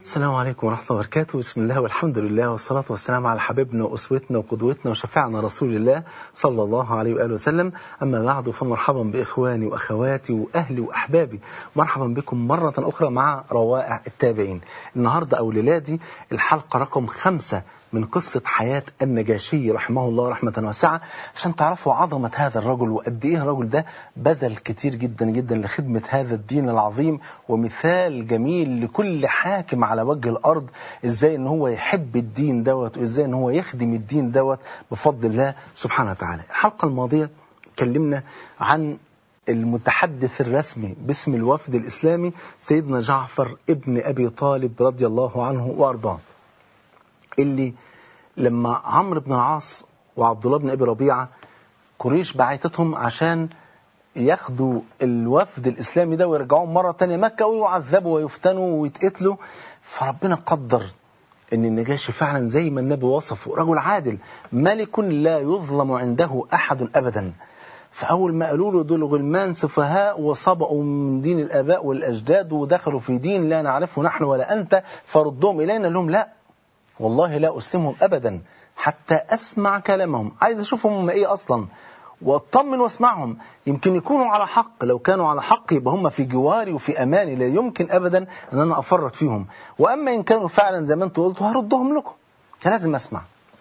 السلام عليكم ورحمة الله وبركاته بسم الله والحمد لله والصلاة والسلام على حبيبنا وأسوتنا وقدوتنا وشفيعنا رسول الله صلى الله عليه وآله وسلم أما بعد فمرحبا بإخواني وأخواتي وأهلي وأحبابي مرحبا بكم مرة أخرى مع روائع التابعين النهاردة أو ليلادي الحلقة رقم خمسة من قصة حياة النجاشي رحمه الله رحمة واسعة عشان تعرفوا عظمة هذا الرجل وقد إيه الرجل ده بذل كتير جدا جدا لخدمة هذا الدين العظيم ومثال جميل لكل حاكم على وجه الأرض إزاي إن هو يحب الدين دوت وإزاي إن هو يخدم الدين دوت بفضل الله سبحانه وتعالى الحلقة الماضية اتكلمنا عن المتحدث الرسمي باسم الوفد الإسلامي سيدنا جعفر ابن أبي طالب رضي الله عنه وأرضاه اللي لما عمرو بن العاص وعبد الله بن ابي ربيعه قريش بعتتهم عشان ياخدوا الوفد الاسلامي ده ويرجعوهم مره تانية مكه ويعذبوا ويفتنوا ويتقتلوا فربنا قدر ان النجاشي فعلا زي ما النبي وصفه رجل عادل ملك لا يظلم عنده احد ابدا فاول ما قالوا له دول غلمان سفهاء وصبأوا من دين الاباء والاجداد ودخلوا في دين لا نعرفه نحن ولا انت فردهم الينا لهم لا والله لا أسلمهم أبدا حتى أسمع كلامهم عايز أشوفهم هم إيه أصلا واطمن واسمعهم يمكن يكونوا على حق لو كانوا على حق يبقى هم في جواري وفي أماني لا يمكن أبدا أن أنا أفرط فيهم وأما إن كانوا فعلا زي ما أنتوا قلتوا هردهم لكم كان لازم أسمع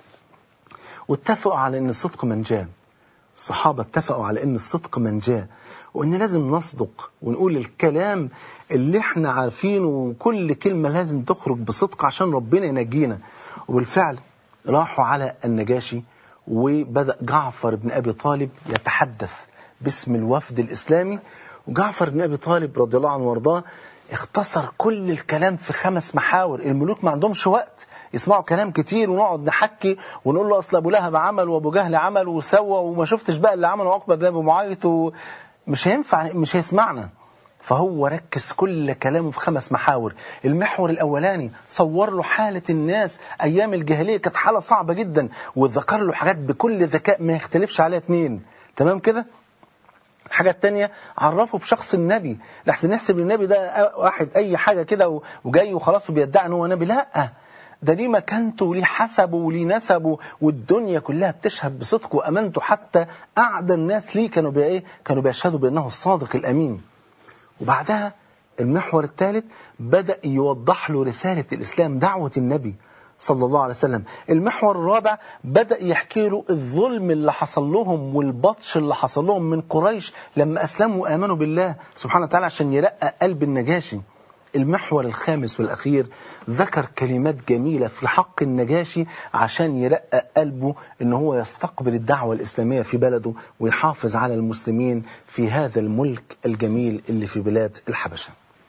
واتفقوا على أن الصدق منجاه الصحابة اتفقوا على أن الصدق منجاه وأن لازم نصدق ونقول الكلام اللي احنا عارفينه وكل كلمة لازم تخرج بصدق عشان ربنا ينجينا وبالفعل راحوا على النجاشي وبدأ جعفر بن أبي طالب يتحدث باسم الوفد الإسلامي وجعفر بن أبي طالب رضي الله عنه وارضاه اختصر كل الكلام في خمس محاور الملوك ما عندهمش وقت يسمعوا كلام كتير ونقعد نحكي ونقول له اصل ابو لهب عمل وابو جهل عمل وسوى وما شفتش بقى اللي عمله عقبه بن ابي معيط مش هينفع مش هيسمعنا فهو ركز كل كلامه في خمس محاور المحور الأولاني صور له حالة الناس أيام الجاهلية كانت حالة صعبة جدا وذكر له حاجات بكل ذكاء ما يختلفش عليها اتنين تمام كده الحاجة التانية عرفه بشخص النبي لحسن نحسب النبي ده واحد أي حاجة كده وجاي وخلاص وبيدعي أنه هو نبي لا ده ليه مكانته وليه حسبه وليه نسبه والدنيا كلها بتشهد بصدقه وأمانته حتى أعدى الناس ليه كانوا بإيه كانوا بيشهدوا بأنه الصادق الأمين وبعدها المحور الثالث بدأ يوضح له رسالة الإسلام دعوة النبي صلى الله عليه وسلم المحور الرابع بدأ يحكي له الظلم اللي حصل لهم والبطش اللي حصل لهم من قريش لما أسلموا وآمنوا بالله سبحانه وتعالى عشان يرقى قلب النجاشي المحور الخامس والأخير ذكر كلمات جميلة في حق النجاشي عشان يرقى قلبه ان هو يستقبل الدعوة الإسلامية في بلده ويحافظ على المسلمين في هذا الملك الجميل اللي في بلاد الحبشة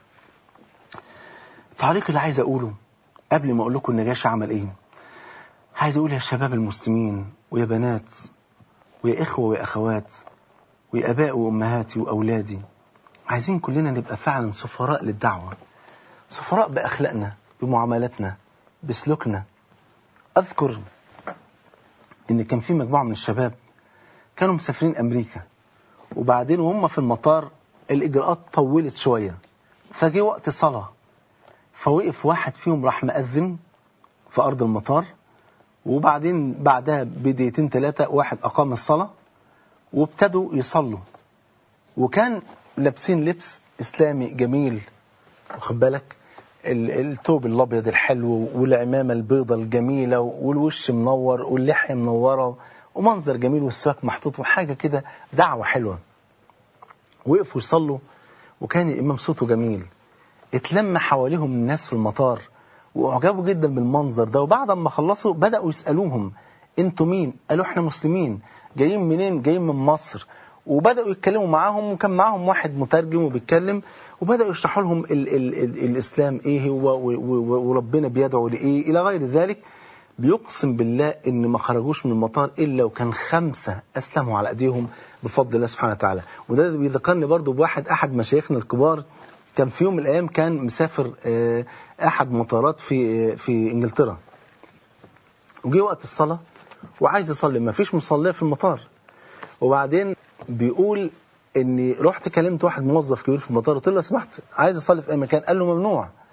التعليق اللي عايز أقوله قبل ما أقول لكم النجاشي عمل إيه عايز أقول يا شباب المسلمين ويا بنات ويا إخوة ويا أخوات ويا أباء وأمهاتي وأولادي عايزين كلنا نبقى فعلا سفراء للدعوة سفراء بأخلاقنا بمعاملاتنا بسلوكنا أذكر إن كان في مجموعة من الشباب كانوا مسافرين أمريكا وبعدين وهم في المطار الإجراءات طولت شوية فجي وقت صلاة فوقف واحد فيهم راح مأذن في أرض المطار وبعدين بعدها بدقيقتين ثلاثة واحد أقام الصلاة وابتدوا يصلوا وكان لابسين لبس إسلامي جميل واخد بالك الثوب الابيض الحلو والعمامه البيضة الجميله والوش منور واللحيه منوره ومنظر جميل والسواك محطوط وحاجه كده دعوه حلوه وقفوا يصلوا وكان الامام صوته جميل اتلم حواليهم الناس في المطار واعجبوا جدا بالمنظر ده وبعد ما خلصوا بداوا يسالوهم انتوا مين قالوا احنا مسلمين جايين منين جايين من مصر وبدأوا يتكلموا معاهم وكان معاهم واحد مترجم وبيتكلم وبدأوا يشرحوا لهم ال ال ال الإسلام إيه هو وربنا بيدعو لإيه إلى غير ذلك بيقسم بالله إن ما خرجوش من المطار إلا وكان خمسة أسلموا على أيديهم بفضل الله سبحانه وتعالى وده بيذكرني برضو بواحد أحد مشايخنا الكبار كان في يوم من الأيام كان مسافر أحد مطارات في في إنجلترا وجي وقت الصلاة وعايز يصلي ما فيش مصلية في المطار وبعدين بيقول اني رحت كلمت واحد موظف كبير في المطار قلت له لو سمحت عايز اصلي في اي مكان قال له ممنوع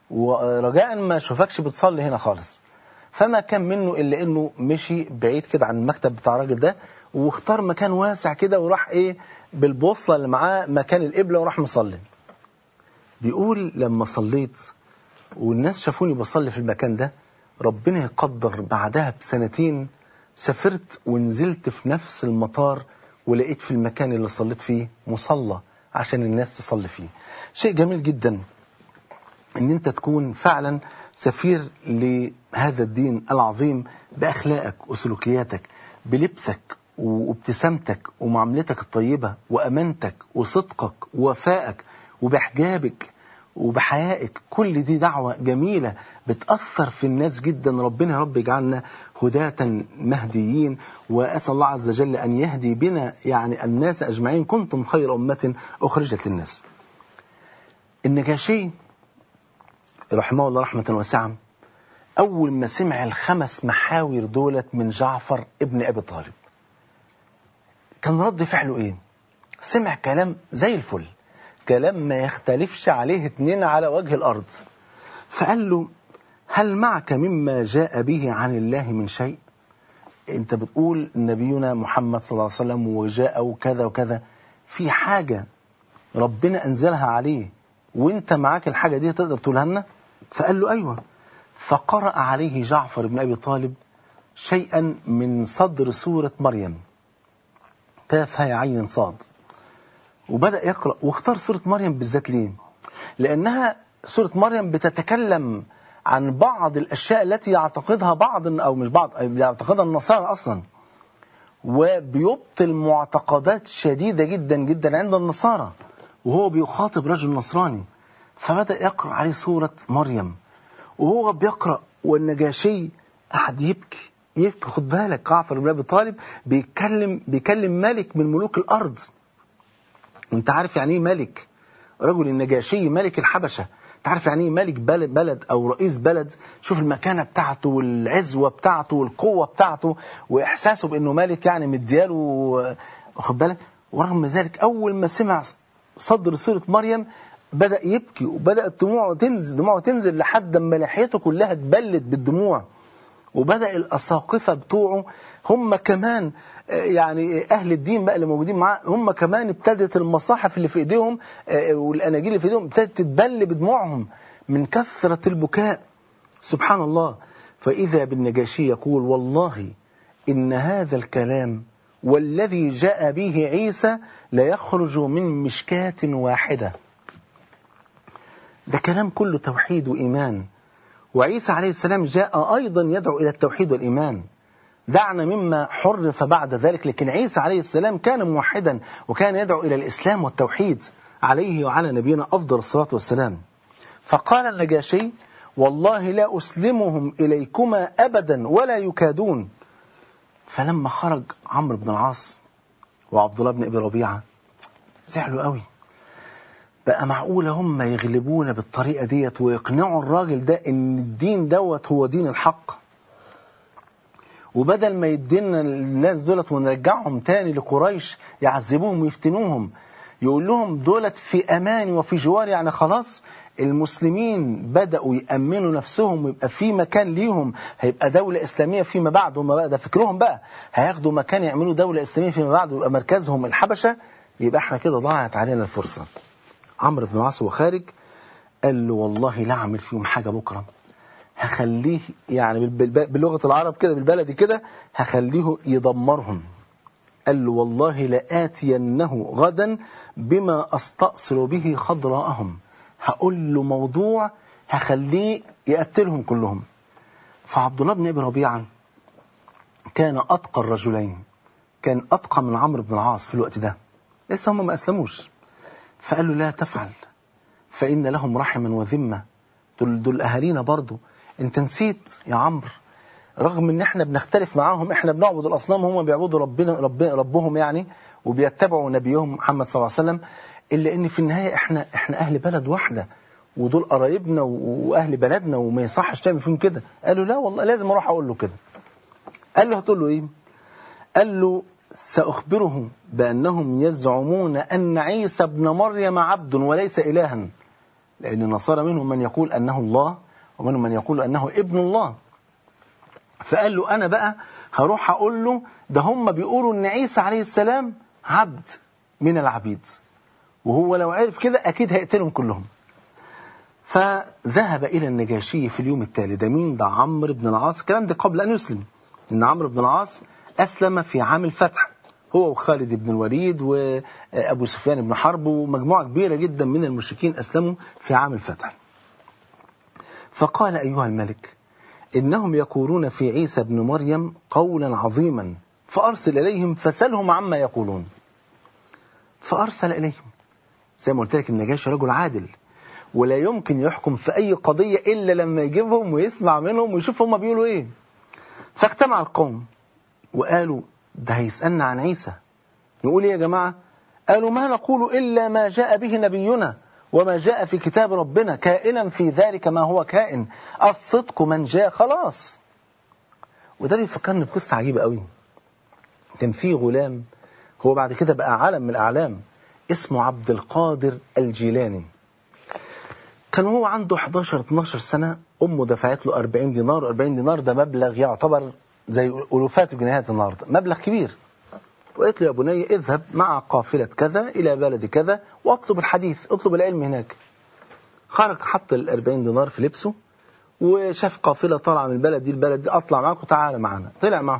ورجاء ما اشوفكش بتصلي هنا خالص فما كان منه الا انه مشي بعيد كده عن المكتب بتاع الراجل ده واختار مكان واسع كده وراح ايه بالبوصله اللي معاه مكان القبله وراح مصلي بيقول لما صليت والناس شافوني بصلي في المكان ده ربنا يقدر بعدها بسنتين سافرت ونزلت في نفس المطار ولقيت في المكان اللي صليت فيه مصلى عشان الناس تصلي فيه شيء جميل جدا ان انت تكون فعلا سفير لهذا الدين العظيم باخلاقك وسلوكياتك بلبسك وابتسامتك ومعاملتك الطيبة وامانتك وصدقك ووفائك وبحجابك وبحيائك كل دي دعوة جميلة بتأثر في الناس جدا ربنا يا رب يجعلنا هداة مهديين وأسأل الله عز وجل أن يهدي بنا يعني الناس أجمعين كنتم خير أمة أخرجت للناس النجاشي رحمه الله رحمة واسعة أول ما سمع الخمس محاور دولت من جعفر ابن أبي طالب كان رد فعله إيه سمع كلام زي الفل كلام ما يختلفش عليه اتنين على وجه الأرض فقال له هل معك مما جاء به عن الله من شيء انت بتقول نبينا محمد صلى الله عليه وسلم وجاء وكذا وكذا في حاجة ربنا أنزلها عليه وانت معاك الحاجة دي تقدر تقولها لنا فقال له أيوة فقرأ عليه جعفر بن أبي طالب شيئا من صدر سورة مريم كاف هاي عين صاد وبدأ يقرأ واختار سورة مريم بالذات ليه لأنها سورة مريم بتتكلم عن بعض الأشياء التي يعتقدها بعض أو مش بعض يعتقدها النصارى أصلا وبيبطل معتقدات شديدة جدا جدا عند النصارى وهو بيخاطب رجل نصراني فبدأ يقرأ عليه سورة مريم وهو بيقرأ والنجاشي قعد يبكي يبكي خد بالك جعفر بن أبي طالب بيتكلم بيكلم ملك من ملوك الأرض وانت عارف يعني ايه ملك رجل النجاشي ملك الحبشة انت عارف يعني ايه ملك بلد, بلد او رئيس بلد شوف المكانة بتاعته والعزوة بتاعته والقوة بتاعته واحساسه بانه ملك يعني مدياله واخد بالك ورغم ذلك اول ما سمع صدر سورة مريم بدأ يبكي وبدأت دموعه تنزل دموعه تنزل لحد ما لحيته كلها اتبلت بالدموع وبدأ الأساقفة بتوعه هم كمان يعني أهل الدين بقى اللي موجودين معاه هم كمان ابتدت المصاحف اللي في إيديهم والأناجيل اللي في إيديهم ابتدت تتبل بدموعهم من كثرة البكاء سبحان الله فإذا بالنجاشي يقول والله إن هذا الكلام والذي جاء به عيسى ليخرج من مشكاة واحدة ده كلام كله توحيد وإيمان وعيسى عليه السلام جاء أيضا يدعو إلى التوحيد والإيمان دعنا مما حرف بعد ذلك لكن عيسى عليه السلام كان موحدا وكان يدعو إلى الإسلام والتوحيد عليه وعلى نبينا أفضل الصلاة والسلام فقال النجاشي والله لا أسلمهم إليكما أبدا ولا يكادون فلما خرج عمرو بن العاص وعبد الله بن أبي ربيعة زعلوا قوي بقى معقولة هم يغلبونا بالطريقة ديت ويقنعوا الراجل ده ان الدين دوت هو دين الحق وبدل ما يدينا الناس دولت ونرجعهم تاني لقريش يعذبوهم ويفتنوهم يقول لهم دولت في امان وفي جوار يعني خلاص المسلمين بدأوا يأمنوا نفسهم ويبقى في مكان ليهم هيبقى دولة إسلامية فيما بعد هم بقى ده فكرهم بقى هياخدوا مكان يعملوا دولة إسلامية فيما بعد ويبقى مركزهم الحبشة يبقى احنا كده ضاعت علينا الفرصة عمرو بن العاص وهو خارج قال له والله لا اعمل فيهم حاجه بكره هخليه يعني بلغه العرب كده بالبلدي كده هخليه يدمرهم قال له والله لآتينه غدا بما استأصل به خضراءهم هقول له موضوع هخليه يقتلهم كلهم فعبد الله بن ابي ربيعه كان اتقى الرجلين كان اتقى من عمرو بن العاص في الوقت ده لسه هم ما اسلموش فقال له لا تفعل فإن لهم رحما وذمة دول, دول أهالينا برضو انت نسيت يا عمرو رغم ان احنا بنختلف معاهم احنا بنعبد الأصنام هم بيعبدوا ربنا رب ربهم يعني وبيتبعوا نبيهم محمد صلى الله عليه وسلم إلا ان في النهاية احنا احنا أهل بلد واحدة ودول قرايبنا وأهل بلدنا وما يصحش تعمل فيهم كده قالوا لا والله لازم أروح أقول له كده قال له هتقول له إيه قال له سأخبرهم بأنهم يزعمون أن عيسى ابن مريم عبد وليس إلها لأن النصارى منهم من يقول أنه الله ومنهم من يقول أنه ابن الله فقال له أنا بقى هروح أقول له ده هم بيقولوا أن عيسى عليه السلام عبد من العبيد وهو لو عرف كده أكيد هيقتلهم كلهم فذهب إلى النجاشي في اليوم التالي ده مين ده عمرو بن العاص الكلام ده قبل أن يسلم إن عمرو بن العاص أسلم في عام الفتح هو وخالد بن الوليد وأبو سفيان بن حرب ومجموعة كبيرة جدا من المشركين أسلموا في عام الفتح فقال أيها الملك إنهم يقولون في عيسى بن مريم قولا عظيما فأرسل إليهم فسلهم عما يقولون فأرسل إليهم زي ما قلت لك النجاشي رجل عادل ولا يمكن يحكم في أي قضية إلا لما يجيبهم ويسمع منهم ويشوف هم بيقولوا إيه فاجتمع القوم وقالوا ده هيسألنا عن عيسى نقول إيه يا جماعة قالوا ما نقول إلا ما جاء به نبينا وما جاء في كتاب ربنا كائنا في ذلك ما هو كائن الصدق من جاء خلاص وده بيفكرني بقصة عجيبة قوي كان في غلام هو بعد كده بقى علم من الأعلام اسمه عبد القادر الجيلاني كان هو عنده 11 12 سنة أمه دفعت له 40 دينار 40 دينار ده مبلغ يعتبر زي ألوفات الجنيهات النهارده مبلغ كبير وقالت له يا بني اذهب مع قافلة كذا إلى بلد كذا واطلب الحديث اطلب العلم هناك خرج حط ال 40 دينار في لبسه وشاف قافلة طالعة من البلد دي البلد دي أطلع معاك وتعالى معانا طلع معه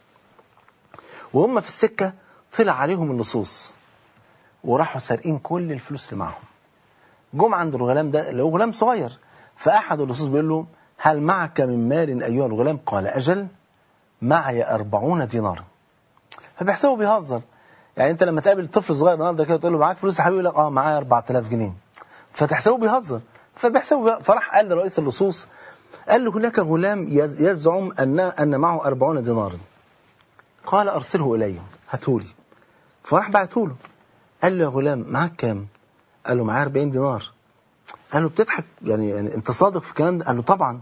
وهم في السكة طلع عليهم اللصوص وراحوا سارقين كل الفلوس اللي معاهم جم عند الغلام ده اللي هو غلام صغير فأحد اللصوص بيقول له هل معك من مال أيها الغلام قال أجل معي أربعون دينارا فبيحسبه بيهزر يعني انت لما تقابل طفل صغير النهارده كده تقول له معاك فلوس يا حبيبي يقول لك اه معايا 4000 جنيه فتحسبه بيهزر فبيحسبه بي... فراح قال لرئيس اللصوص قال له هناك غلام يز... يزعم ان ان معه 40 دينارا قال ارسله الي هاته لي فراح بعته له قال له يا غلام معاك كام قال له معايا 40 دينار قال له بتضحك يعني, يعني انت صادق في الكلام ده قال له طبعا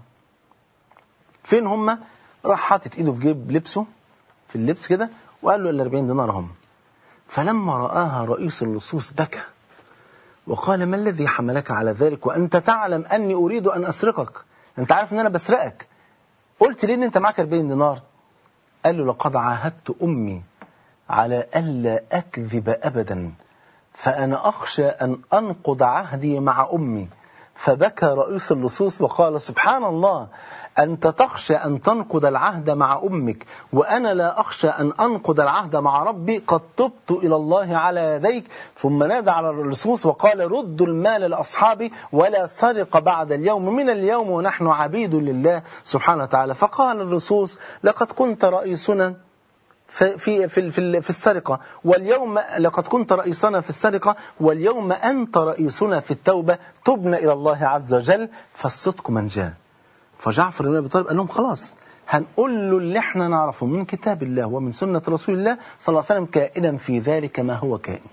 فين هم راح حاطط ايده في جيب لبسه في اللبس كده وقال له ال 40 دينار هم فلما رآها رئيس اللصوص بكى وقال ما الذي حملك على ذلك وأنت تعلم أني أريد أن أسرقك أنت عارف أن أنا بسرقك قلت ليه أن أنت معك 40 دينار قال له لقد عاهدت أمي على ألا أكذب أبدا فأنا أخشى أن أنقض عهدي مع أمي فبكى رئيس اللصوص وقال سبحان الله أنت تخشى أن تنقض العهد مع أمك وأنا لا أخشى أن أنقض العهد مع ربي قد تبت إلى الله على يديك ثم نادى على اللصوص وقال ردوا المال لأصحابي ولا سرق بعد اليوم من اليوم ونحن عبيد لله سبحانه وتعالى فقال اللصوص لقد كنت رئيسنا في في في في السرقة واليوم لقد كنت رئيسنا في السرقة واليوم أنت رئيسنا في التوبة تبنا إلى الله عز وجل فالصدق من جاء فجعفر بن أبي طالب قال لهم خلاص هنقول له اللي احنا نعرفه من كتاب الله ومن سنة رسول الله صلى الله عليه وسلم كائنا في ذلك ما هو كائن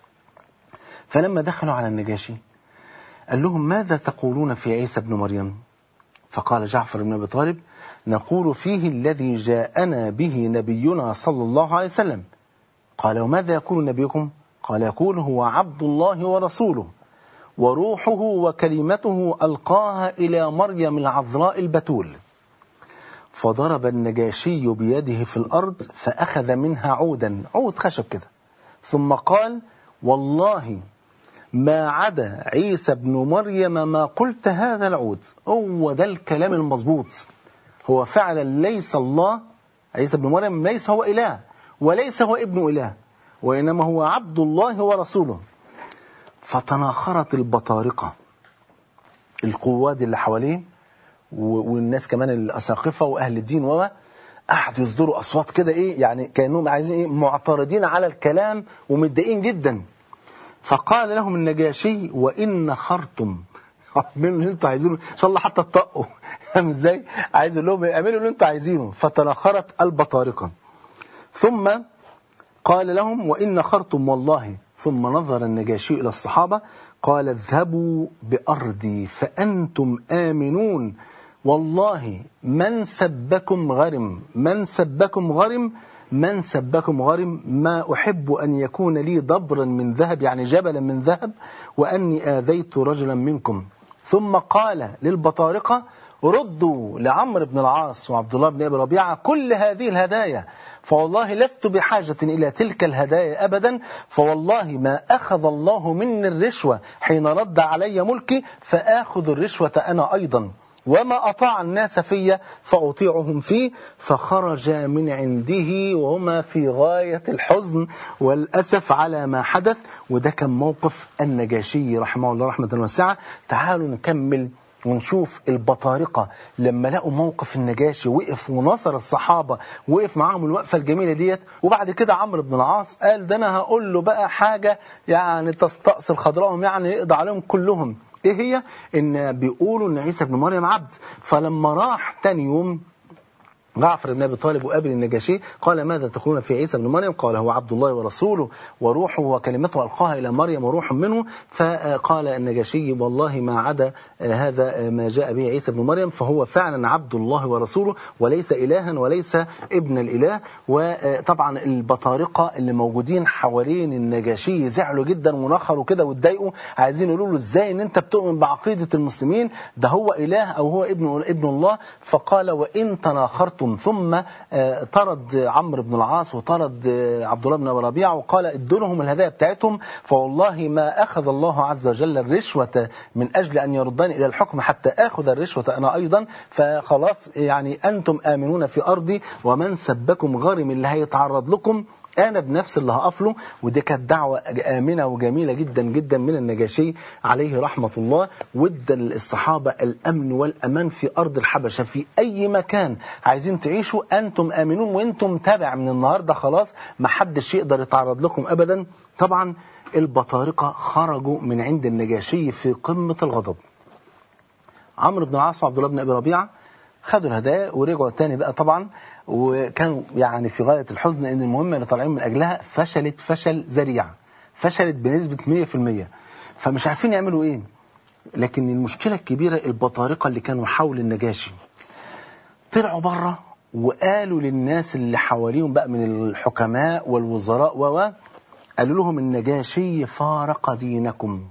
فلما دخلوا على النجاشي قال لهم ماذا تقولون في عيسى بن مريم فقال جعفر بن أبي طالب نقول فيه الذي جاءنا به نبينا صلى الله عليه وسلم قال وماذا يقول نبيكم قال يقول هو عبد الله ورسوله وروحه وكلمته ألقاها إلى مريم العذراء البتول فضرب النجاشي بيده في الأرض فأخذ منها عودا عود خشب كده ثم قال والله ما عدا عيسى بن مريم ما قلت هذا العود هو ده الكلام المظبوط هو فعلا ليس الله عيسى بن مريم ليس هو إله وليس هو ابن إله وإنما هو عبد الله ورسوله فتناخرت البطارقة القواد اللي حواليه والناس كمان الأساقفة وأهل الدين و قعدوا يصدروا أصوات كده إيه يعني كأنهم عايزين إيه معترضين على الكلام ومتضايقين جدا فقال لهم النجاشي وإن خرتم اعملوا اللي انتوا عايزينه ان شاء الله حتى تطقوا فاهم ازاي عايز اقول لهم اعملوا اللي انتوا عايزينه فتناخرت البطارقه ثم قال لهم وان خرتم والله ثم نظر النجاشي الى الصحابه قال اذهبوا بارضي فانتم امنون والله من سبكم غرم من سبكم غرم من سبكم غرم ما أحب أن يكون لي ضبرا من ذهب يعني جبلا من ذهب وأني آذيت رجلا منكم ثم قال للبطارقة ردوا لعمرو بن العاص وعبد الله بن أبي ربيعة كل هذه الهدايا فوالله لست بحاجة إلى تلك الهدايا أبدا فوالله ما أخذ الله مني الرشوة حين رد علي ملكي فآخذ الرشوة أنا أيضا وما أطاع الناس في فأطيعهم فيه فخرج من عنده وهما في غاية الحزن والأسف على ما حدث وده كان موقف النجاشي رحمه الله رحمة واسعة تعالوا نكمل ونشوف البطارقة لما لقوا موقف النجاشي وقف ونصر الصحابة وقف معاهم الوقفة الجميلة ديت وبعد كده عمرو بن العاص قال ده أنا هقول له بقى حاجة يعني تستأصل خضراهم يعني يقضي عليهم كلهم ايه هي ان بيقولوا ان عيسى بن مريم عبد فلما راح تاني يوم جعفر بن ابي طالب وقابل النجاشي قال ماذا تقولون في عيسى بن مريم قال هو عبد الله ورسوله وروحه وكلمته القاها الى مريم وروح منه فقال النجاشي والله ما عدا هذا ما جاء به عيسى بن مريم فهو فعلا عبد الله ورسوله وليس الها وليس ابن الاله وطبعا البطارقه اللي موجودين حوالين النجاشي زعلوا جدا ونخروا كده واتضايقوا عايزين يقولوا له ازاي ان انت بتؤمن بعقيده المسلمين ده هو اله او هو ابن ابن الله فقال وان تناخرت أنتم ثم طرد عمرو بن العاص وطرد عبد الله بن أبي ربيعة وقال ادوا لهم الهدايا بتاعتهم فوالله ما أخذ الله عز وجل الرشوة من أجل أن يردني إلى الحكم حتى آخذ الرشوة أنا أيضا فخلاص يعني أنتم آمنون في أرضي ومن سبكم غرم اللي هيتعرض لكم أنا بنفسي اللي هقف له ودي كانت دعوة آمنة وجميلة جدا جدا من النجاشي عليه رحمة الله وادى الصحابة الأمن والأمان في أرض الحبشة في أي مكان عايزين تعيشوا أنتم آمنون وأنتم تابع من النهاردة خلاص ما حدش يقدر يتعرض لكم أبدا طبعا البطارقة خرجوا من عند النجاشي في قمة الغضب عمرو بن العاص وعبد الله بن أبي ربيعة خدوا الهدايا ورجعوا تاني بقى طبعا وكانوا يعني في غاية الحزن ان المهمة اللي طالعين من اجلها فشلت فشل ذريع فشلت بنسبة 100% فمش عارفين يعملوا ايه لكن المشكلة الكبيرة البطارقة اللي كانوا حول النجاشي طلعوا بره وقالوا للناس اللي حواليهم بقى من الحكماء والوزراء و قالوا لهم النجاشي فارق دينكم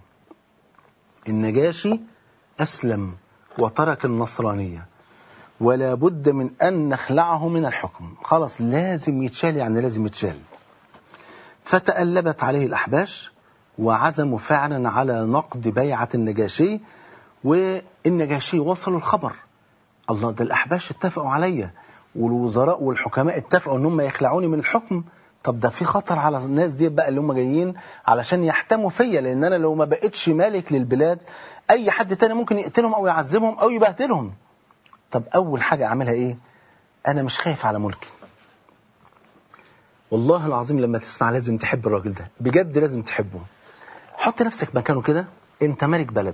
النجاشي أسلم وترك النصرانية ولا بد من أن نخلعه من الحكم خلاص لازم يتشال يعني لازم يتشال فتألبت عليه الأحباش وعزموا فعلا على نقد بيعة النجاشي والنجاشي وصلوا الخبر الله ده الأحباش اتفقوا عليا والوزراء والحكماء اتفقوا ان هم يخلعوني من الحكم طب ده في خطر على الناس دي بقى اللي هم جايين علشان يحتموا فيا لان انا لو ما بقتش مالك للبلاد اي حد تاني ممكن يقتلهم او يعذبهم او يبهدلهم طب أول حاجة أعملها إيه أنا مش خايف على ملكي والله العظيم لما تسمع لازم تحب الراجل ده بجد لازم تحبه حط نفسك مكانه كده انت ملك بلد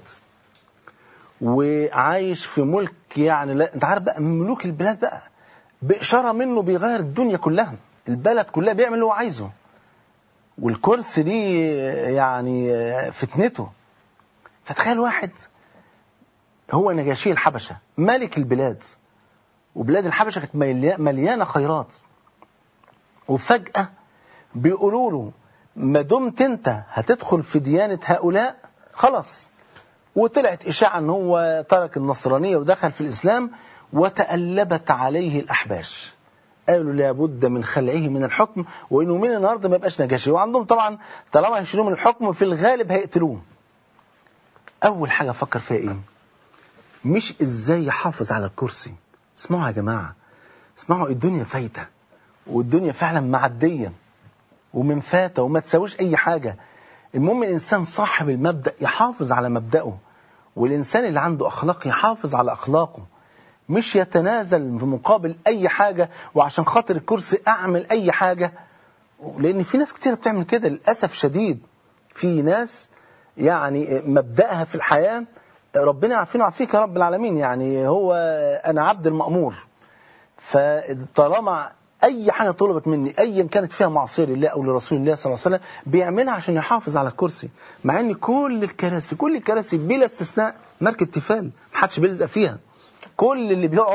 وعايش في ملك يعني لا انت عارف بقى ملوك البلاد بقى بإشارة منه بيغير الدنيا كلها البلد كلها بيعمل اللي هو عايزه والكرسي دي يعني فتنته فتخيل واحد هو نجاشي الحبشة ملك البلاد وبلاد الحبشة كانت مليانة خيرات وفجأة بيقولوا له ما دمت انت هتدخل في ديانة هؤلاء خلاص وطلعت إشاعة ان هو ترك النصرانية ودخل في الإسلام وتألبت عليه الأحباش قالوا لابد من خلعه من الحكم وانه من النهارده ما يبقاش نجاشي وعندهم طبعا طالما هيشيلوه من الحكم في الغالب هيقتلوه اول حاجه فكر فيها ايه مش ازاي يحافظ على الكرسي اسمعوا يا جماعة اسمعوا الدنيا فايتة والدنيا فعلا معدية ومن فاتة وما تساويش اي حاجة المهم الانسان صاحب المبدأ يحافظ على مبدأه والانسان اللي عنده اخلاق يحافظ على اخلاقه مش يتنازل في مقابل اي حاجة وعشان خاطر الكرسي اعمل اي حاجة لان في ناس كتير بتعمل كده للأسف شديد في ناس يعني مبدأها في الحياة ربنا يعافينا ويعافيك يا رب العالمين يعني هو أنا عبد المأمور فطالما أي حاجة طلبت مني أيا كانت فيها معصية لله أو لرسول الله صلى الله عليه وسلم بيعملها عشان يحافظ على الكرسي مع أن كل الكراسي كل الكراسي بلا استثناء ماركة تيفال محدش بيلزق فيها كل اللي بيقعد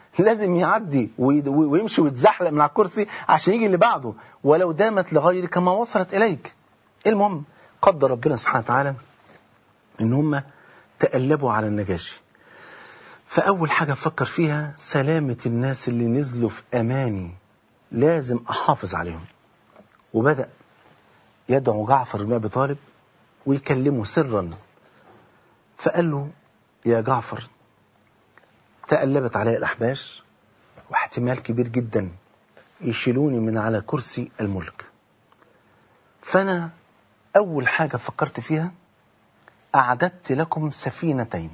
لازم يعدي وي- وي- ويمشي ويتزحلق من على الكرسي عشان يجي اللي بعده ولو دامت لغيرك ما وصلت إليك المهم قدر ربنا سبحانه وتعالى ان هم تقلبوا على النجاشي فأول حاجة أفكر فيها سلامة الناس اللي نزلوا في أماني لازم أحافظ عليهم وبدأ يدعو جعفر بن أبي طالب ويكلمه سرا فقال له يا جعفر تقلبت علي الأحباش واحتمال كبير جدا يشيلوني من على كرسي الملك فأنا أول حاجة فكرت فيها أعددت لكم سفينتين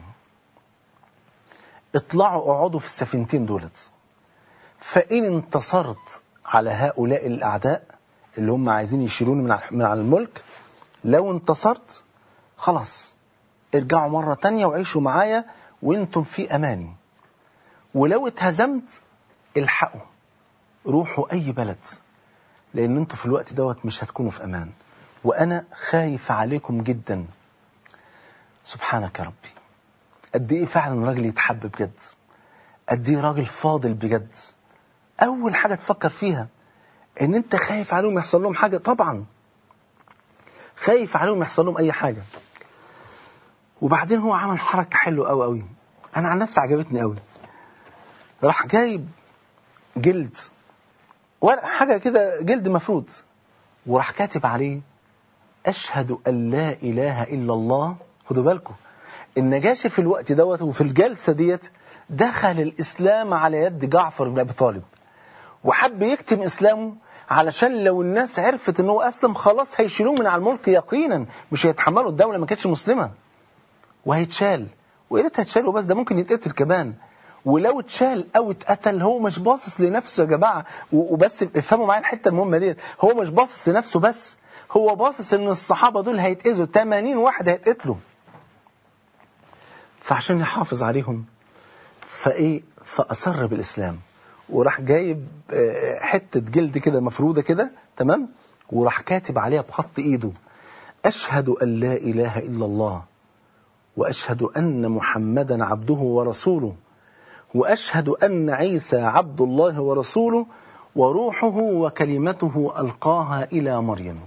اطلعوا اقعدوا في السفينتين دولت فإن انتصرت على هؤلاء الأعداء اللي هم عايزين يشيلوني من على- من على الملك لو انتصرت خلاص ارجعوا مرة تانية وعيشوا معايا وانتم في أماني ولو اتهزمت الحقوا روحوا أي بلد لأن انتوا في الوقت دوت مش هتكونوا في أمان وأنا خايف عليكم جدا سبحانك يا ربي قد ايه فعلا راجل يتحب بجد قد ايه راجل فاضل بجد اول حاجه تفكر فيها ان انت خايف عليهم يحصل لهم حاجه طبعا خايف عليهم يحصل لهم اي حاجه وبعدين هو عمل حركه حلوه قوي قوي انا عن نفسي عجبتني قوي راح جايب جلد ورق حاجه كده جلد مفروض وراح كاتب عليه أشهد أن لا إله إلا الله خدوا بالكم النجاشي في الوقت دوت وفي الجلسة ديت دخل الإسلام على يد جعفر بن أبي طالب وحب يكتم إسلامه علشان لو الناس عرفت ان هو أسلم خلاص هيشيلوه من على الملك يقينا مش هيتحملوا الدولة ما كانتش مسلمة وهيتشال ويا ريت هيتشال وبس ده ممكن يتقتل كمان ولو اتشال او اتقتل هو مش باصص لنفسه يا جماعه و- وبس افهموا معايا الحته المهمه ديت هو مش باصص لنفسه بس هو باصص ان الصحابه دول هيتاذوا 80 واحد هيتقتلوا فعشان يحافظ عليهم فايه فاصر بالاسلام وراح جايب آه، حته جلد كده مفروده كده تمام وراح كاتب عليها بخط ايده اشهد ان لا اله الا الله واشهد ان محمدا عبده ورسوله واشهد ان عيسى عبد الله ورسوله وروحه وكلمته القاها الى مريم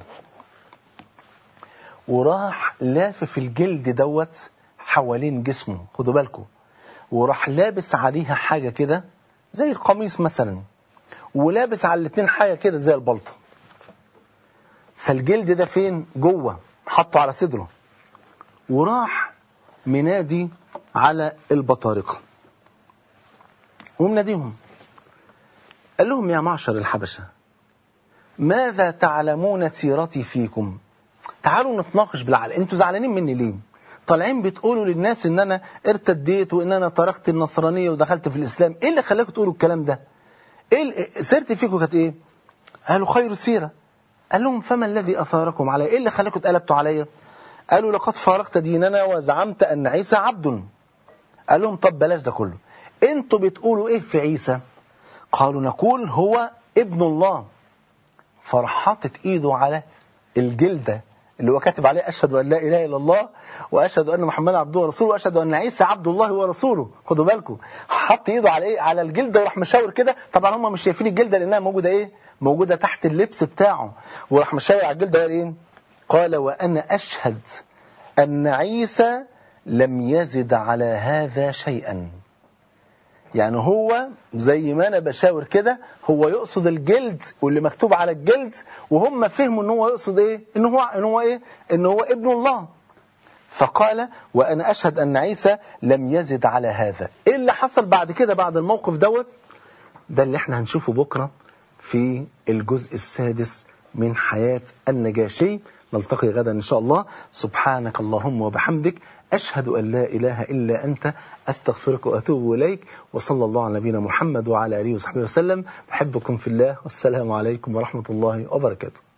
وراح لافف الجلد دوت حوالين جسمه خدوا بالكم وراح لابس عليها حاجه كده زي القميص مثلا ولابس على الاتنين حاجه كده زي البلطه فالجلد ده فين جوه حطه على صدره وراح منادي على البطارقه ومناديهم قال لهم يا معشر الحبشة ماذا تعلمون سيرتي فيكم تعالوا نتناقش بالعقل انتوا زعلانين مني ليه طالعين بتقولوا للناس ان انا ارتديت وان انا تركت النصرانية ودخلت في الاسلام ايه اللي خلاكم تقولوا الكلام ده ايه ال- سيرتي فيكم كانت ايه قالوا خير سيرة قال لهم فما الذي اثاركم علي ايه اللي خلاكم اتقلبتوا عليا قالوا لقد فارقت ديننا وزعمت ان عيسى عبد قال لهم طب بلاش ده كله انتوا بتقولوا ايه في عيسى قالوا نقول هو ابن الله فراح حاطط ايده على الجلده اللي هو كاتب عليه اشهد ان لا اله الا الله واشهد ان محمدا عبده ورسوله واشهد ان عيسى عبد الله ورسوله خدوا بالكم حط ايده على ايه على الجلده وراح مشاور كده طبعا هم مش شايفين الجلده لانها موجوده ايه موجوده تحت اللبس بتاعه وراح مشاور على الجلده وقال ايه قال وانا اشهد ان عيسى لم يزد على هذا شيئا يعني هو زي ما انا بشاور كده هو يقصد الجلد واللي مكتوب على الجلد وهم فهموا ان هو يقصد ايه ان هو ان هو ايه ان هو ابن الله فقال وانا اشهد ان عيسى لم يزد على هذا ايه اللي حصل بعد كده بعد الموقف دوت ده اللي احنا هنشوفه بكره في الجزء السادس من حياة النجاشي نلتقي غدا إن شاء الله سبحانك اللهم وبحمدك أشهد أن لا إله إلا أنت أستغفرك وأتوب إليك وصلى الله على نبينا محمد وعلى آله وصحبه وسلم بحبكم في الله والسلام عليكم ورحمة الله وبركاته